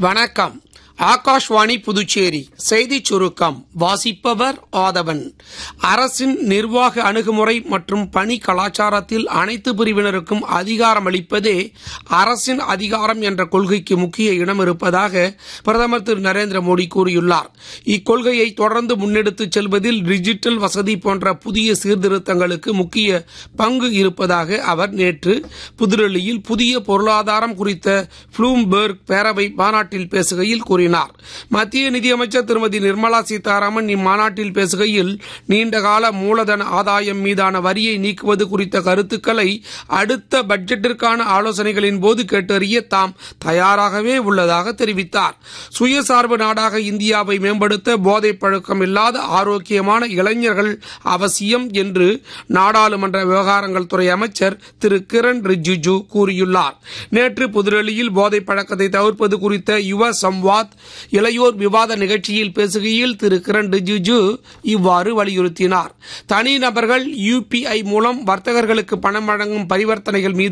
வணக்கம் ஆகாஷ்வாணி புதுச்சேரி செய்திச் சுருக்கம் வாசிப்பவர் ஆதவன் அரசின் நிர்வாக அணுகுமுறை மற்றும் பணி கலாச்சாரத்தில் அனைத்து பிரிவினருக்கும் அதிகாரம் அளிப்பதே அரசின் அதிகாரம் என்ற கொள்கைக்கு முக்கிய இடம் இருப்பதாக பிரதமர் திரு நரேந்திர மோடி கூறியுள்ளார் இக்கொள்கையை தொடர்ந்து முன்னெடுத்துச் செல்வதில் டிஜிட்டல் வசதி போன்ற புதிய சீர்திருத்தங்களுக்கு முக்கிய பங்கு இருப்பதாக அவர் நேற்று புதுடெல்லியில் புதிய பொருளாதாரம் குறித்த ப்ளூம்பெர்க் பேரவை மாநாட்டில் பேசுகையில் கூறினார் மத்திய நிதியமைச்சர் திருமதி நிர்மலா சீதாராமன் இம்மாநாட்டில் பேசுகையில் நீண்டகால மூலதன ஆதாயம் மீதான வரியை நீக்குவது குறித்த கருத்துக்களை அடுத்த பட்ஜெட்டிற்கான ஆலோசனைகளின் போது கேட்டறிய தாம் தயாராகவே உள்ளதாக தெரிவித்தார் சுயசார்பு நாடாக இந்தியாவை மேம்படுத்த போதை பழக்கம் இல்லாத ஆரோக்கியமான இளைஞர்கள் அவசியம் என்று நாடாளுமன்ற விவகாரங்கள் துறை அமைச்சர் திரு கிரண் ரிஜிஜு கூறியுள்ளார் நேற்று புதுடெல்லியில் போதை பழக்கத்தை தவிர்ப்பது குறித்த யுவ சம்வாத் இளையோர் விவாத நிகழ்ச்சியில் பேசுகையில் திரு கிரண் ரிஜிஜு இவ்வாறு வலியுறுத்தினார் தனிநபர்கள் யுபிஐ மூலம் வர்த்தகர்களுக்கு பணம் வழங்கும் பரிவர்த்தனைகள் மீது